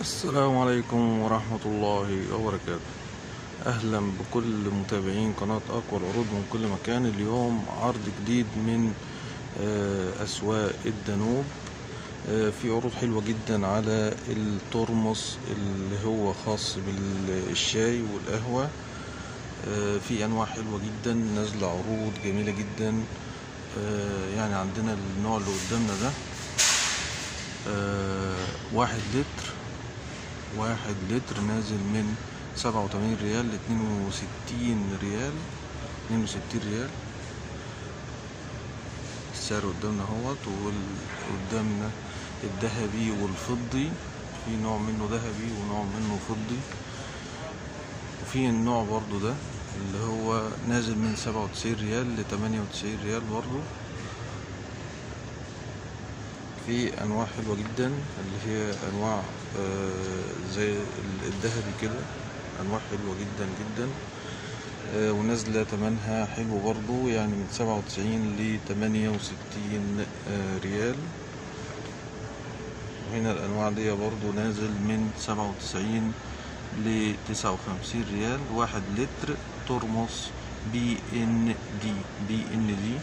السلام عليكم ورحمة الله وبركاته أهلا بكل متابعين قناة أقوى العروض من كل مكان اليوم عرض جديد من آه، أسواق الدانوب آه، في عروض حلوة جدا على الترمس اللي هو خاص بالشاي والقهوة آه، في أنواع حلوة جدا نازلة عروض جميلة جدا آه، يعني عندنا النوع اللي قدامنا ده آه، واحد لتر واحد لتر نازل من سبعة وتمانين ريال لاتنين وستين ريال اتنين وستين ريال السعر قدامنا اهوت وقدامنا الذهبي والفضي في نوع منه ذهبي ونوع منه فضي وفي النوع برضو ده اللي هو نازل من سبعة وتسعين ريال لتمانية وتسعين ريال برضو في انواع حلوه جدا اللي هي انواع آه، زي الذهبي كده انواع حلوه جدا جدا آه، ونازله تمنها حلو برضو يعني من سبعة وتسعين لتمانية وستين ريال وهنا الانواع دي برضو نازل من سبعة وتسعين لتسعة وخمسين ريال واحد لتر ترمس بي ان دي بي ان دي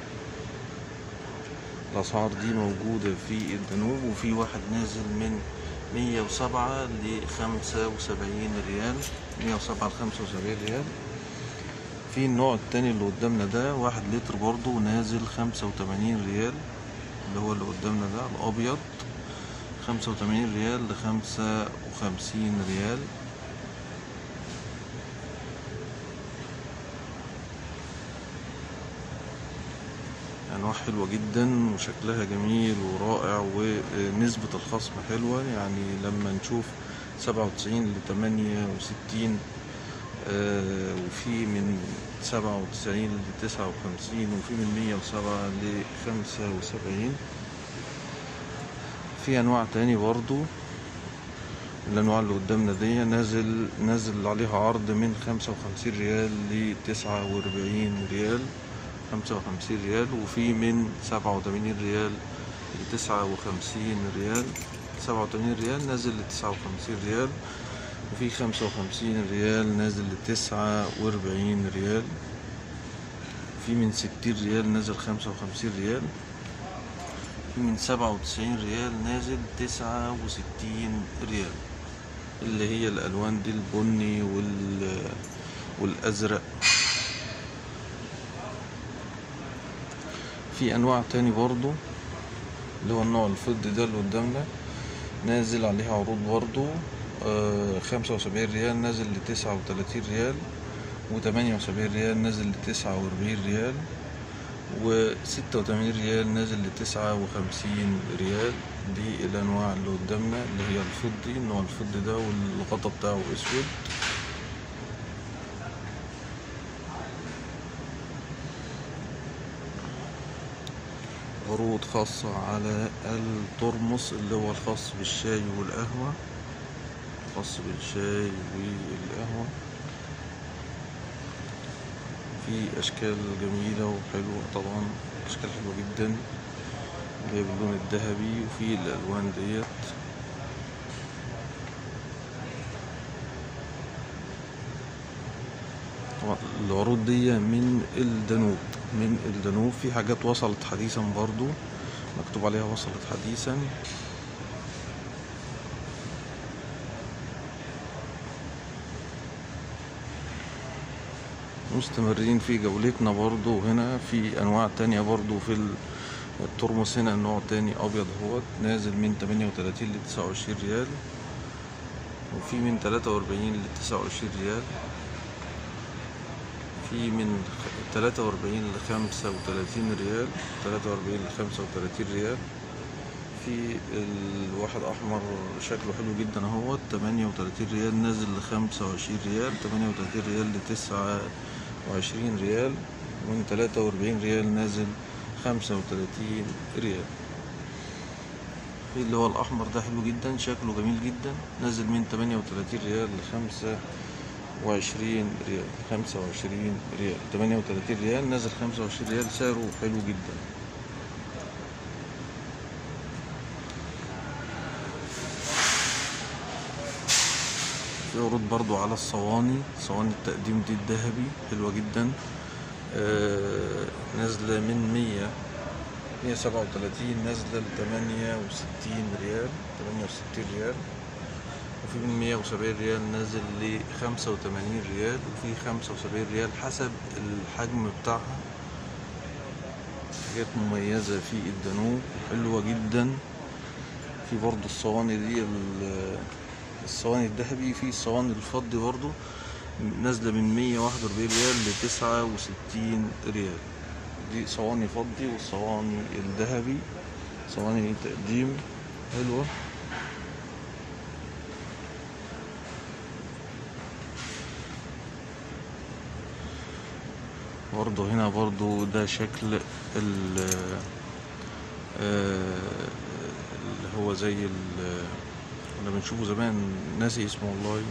الأسعار دي موجودة في الدانوب وفي واحد نازل من مية وسبعة لخمسة وسبعين ريال مية وسبعة لخمسة وسبعين ريال في النوع التاني اللي قدامنا ده واحد لتر برضو نازل خمسة وتمانين ريال اللي هو اللي قدامنا ده الأبيض خمسة وتمانين ريال لخمسة وخمسين ريال أنواع حلوة جدا وشكلها جميل ورائع ونسبة الخصم حلوة يعني لما نشوف سبعة وتسعين لتمانية وستين وفي من سبعة وتسعين لتسعة وخمسين وفي من مية وسبعة لخمسة وسبعين في أنواع تاني برضو الأنواع اللي قدامنا دي نازل نازل عليها عرض من خمسة وخمسين ريال لتسعة وأربعين ريال خمسة وخمسين ريال وفي من سبعة وتمانين ريال لتسعة وخمسين ريال سبعة وتمانين ريال نازل لتسعة وخمسين ريال وفي خمسة وخمسين ريال نازل لتسعة وأربعين ريال في من ستين ريال نازل خمسة وخمسين ريال في من سبعة وتسعين ريال نازل تسعة وستين ريال اللي هي الألوان دي البني وال والأزرق في انواع تاني برضو اللي هو النوع الفضي ده اللي قدامنا نازل عليها عروض برضو خمسة وسبعين ريال نازل لتسعة وتلاتين ريال وتمانية وسبعين ريال نازل لتسعة وأربعين ريال وستة وتمانين ريال نازل لتسعة وخمسين ريال دي الأنواع اللي قدامنا اللي هي الفضي النوع الفضي ده والغطا بتاعه أسود عروض خاصة على الترمس اللي هو الخاص بالشاي والقهوة خاص بالشاي والقهوة في أشكال جميلة وحلوة طبعا أشكال حلوة جدا اللي هي باللون الذهبي وفي الألوان ديت طبعا العروض دي من الدانوب من الدانوب في حاجات وصلت حديثا برضو مكتوب عليها وصلت حديثا مستمرين في جولتنا برضو هنا في انواع تانية برضو في الترمس هنا نوع تاني ابيض اهوت نازل من تمانية وتلاتين لتسعة وعشرين ريال وفي من تلاتة واربعين لتسعة وعشرين ريال في من تلاتة وأربعين لخمسة وتلاتين ريال تلاتة وأربعين لخمسة وتلاتين ريال في الواحد أحمر شكله حلو جدا اهوت تمانية وتلاتين ريال نازل لخمسة وعشرين ريال تمانية وتلاتين ريال لتسعة وعشرين ريال ومن تلاتة وأربعين ريال نازل خمسة وتلاتين ريال في اللي هو الأحمر ده حلو جدا شكله جميل جدا نازل من تمانية وتلاتين ريال لخمسة وعشرين ريال خمسة وعشرين ريال تمانية وتلاتين ريال نازل خمسة وعشرين ريال سعره حلو جدا في عروض برضو على الصواني صواني التقديم دي الذهبي حلوة جدا آه، نازلة من مية مية سبعة وتلاتين نازلة لتمانية وستين ريال تمانية وستين ريال وفي من مية وسبعين ريال نازل لخمسة وتمانين ريال وفي خمسة وسبعين ريال حسب الحجم بتاعها حاجات مميزة في الدانوب حلوة جدا في برضو الصواني دي ال- الصواني الذهبي في الصواني الفضي برضو نازلة من مية واحد وأربعين ريال لتسعة وستين ريال دي صواني فضي والصواني الذهبي صواني تقديم حلوة برضو هنا برضو ده شكل ال آه، اللي هو زي ال- اللي بنشوفه زمان ناسي اسمه والله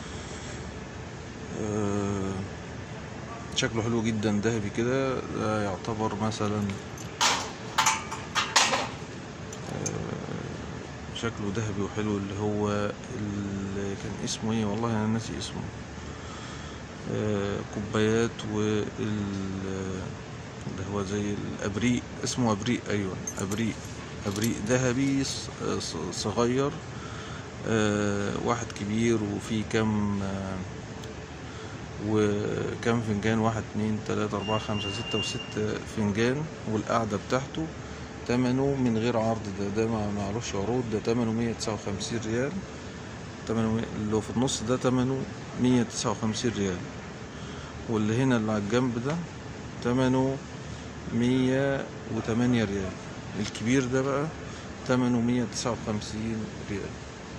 آه، شكله حلو جدا ذهبي كده ده يعتبر مثلا آه، شكله ذهبي وحلو اللي هو اللي كان اسمه ايه والله انا ناسي اسمه آه، كوبايات وال اللي هو زي الابريق اسمه ابريق ايوه ابريق ابريق ذهبي ص- ص- صغير آه، واحد كبير وفيه كم آه، وكم فنجان واحد اتنين تلاتة أربعة خمسة ستة وست فنجان والقعدة بتاعته تمنه من غير عرض ده ده ما معلوش عروض ده تمنه مية تسعة وخمسين ريال تمنه مية- اللي في النص ده تمنه مية تسعة وخمسين ريال واللي هنا اللي على الجنب ده تمنه مية وتمانية ريال الكبير ده بقى تمنه مية تسعة وخمسين ريال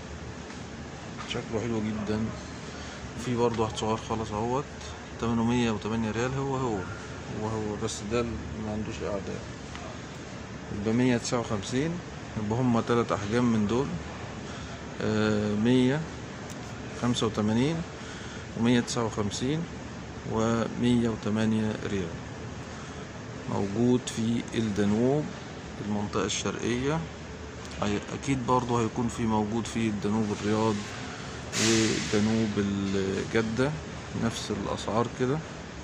شكله حلو جدا في برضه واحد صغير خالص اهوت تمنه مية وتمانية ريال هو هو هو هو بس ده اللي ما عندوش اعداد يبقى مية تسعة وخمسين يبقى هما تلات احجام من دول آه، مية خمسة وتمانين ومية تسعة وخمسين ومية وتمانية ريال موجود في الدانوب المنطقة الشرقية هي- أكيد برضه هيكون في موجود في الدانوب الرياض وجنوب الجدة نفس الأسعار كده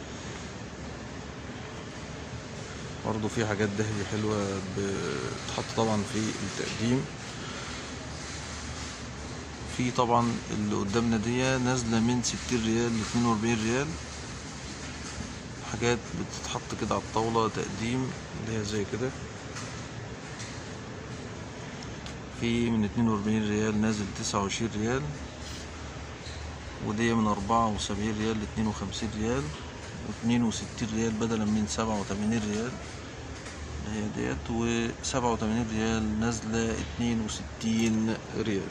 برضه في حاجات دهبي حلوة بتتحط طبعا في التقديم في طبعا اللي قدامنا دي نازلة من ستين ريال لاتنين وأربعين ريال حاجات بتتحط كده على الطاولة تقديم اللي هي زي كده في من اتنين وأربعين ريال نازل تسعة وعشرين ريال ودي من أربعة وسبعين ريال لاتنين وخمسين ريال واتنين وستين ريال بدلا من سبعة وتمانين ريال اللي هي ديت وسبعة وتمانين ريال نازلة اتنين وستين ريال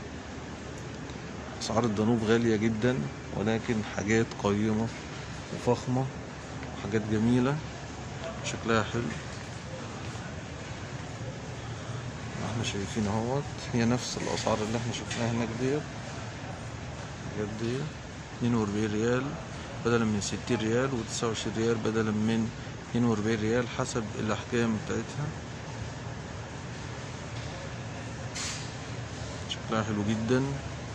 أسعار الدانوب غالية جدا ولكن حاجات قيمة وفخمة وحاجات جميلة شكلها حلو احنا شايفين اهوت هي نفس الأسعار اللي احنا شفناها هناك ديت الحاجات دي اتنين وأربعين ريال بدلا من ستين ريال وتسعة وعشرين ريال بدلا من اتنين وأربعين ريال حسب الأحجام بتاعتها شكلها حلو جدا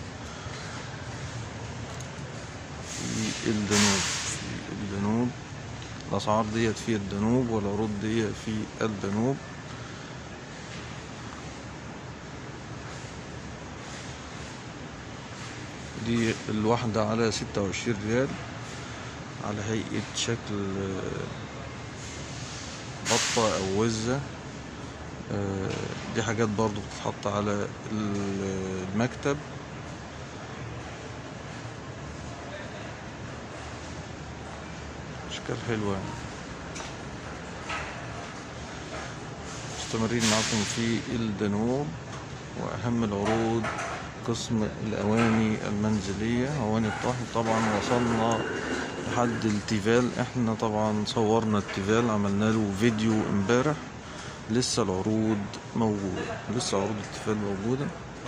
في الدانوب في الدانوب الأسعار ديت في الدانوب والعروض دي في الدانوب دي الواحدة على ستة وعشرين ريال على هيئة شكل آه، بطة أو وزة آه، دي حاجات برضو بتتحط على ال- المكتب أشكال حلوة يعني. مستمرين معكم في الدانوب وأهم العروض قسم الأواني المنزلية أواني الطهي طبعا وصلنا لحد التيفال احنا طبعا صورنا التيفال عملنا له فيديو امبارح لسه العروض موجودة لسه عروض التيفال موجودة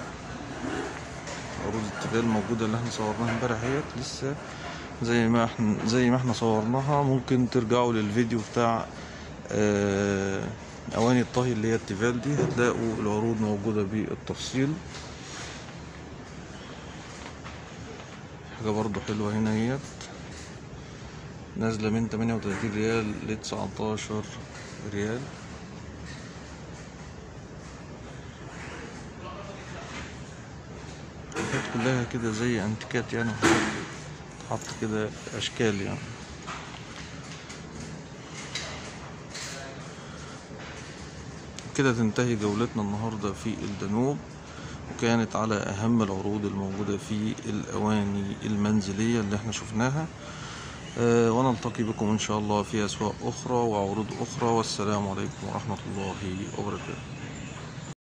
عروض التيفال موجودة اللي احنا صورناها امبارح هي لسه زي ما احنا زي ما احنا صورناها ممكن ترجعوا للفيديو بتاع آه، اواني الطهي اللي هي التيفال دي هتلاقوا العروض موجودة بالتفصيل حاجة برضو حلوة هنا اهيت نازلة من 38 ريال ل 19 ريال حاجات كلها كده زي انتيكات يعني حط كده اشكال يعني كده تنتهي جولتنا النهاردة في الدانوب وكانت على أهم العروض الموجودة في الأواني المنزلية اللي احنا شفناها أه ونلتقي بكم إن شاء الله في أسواق أخرى وعروض أخرى والسلام عليكم ورحمة الله وبركاته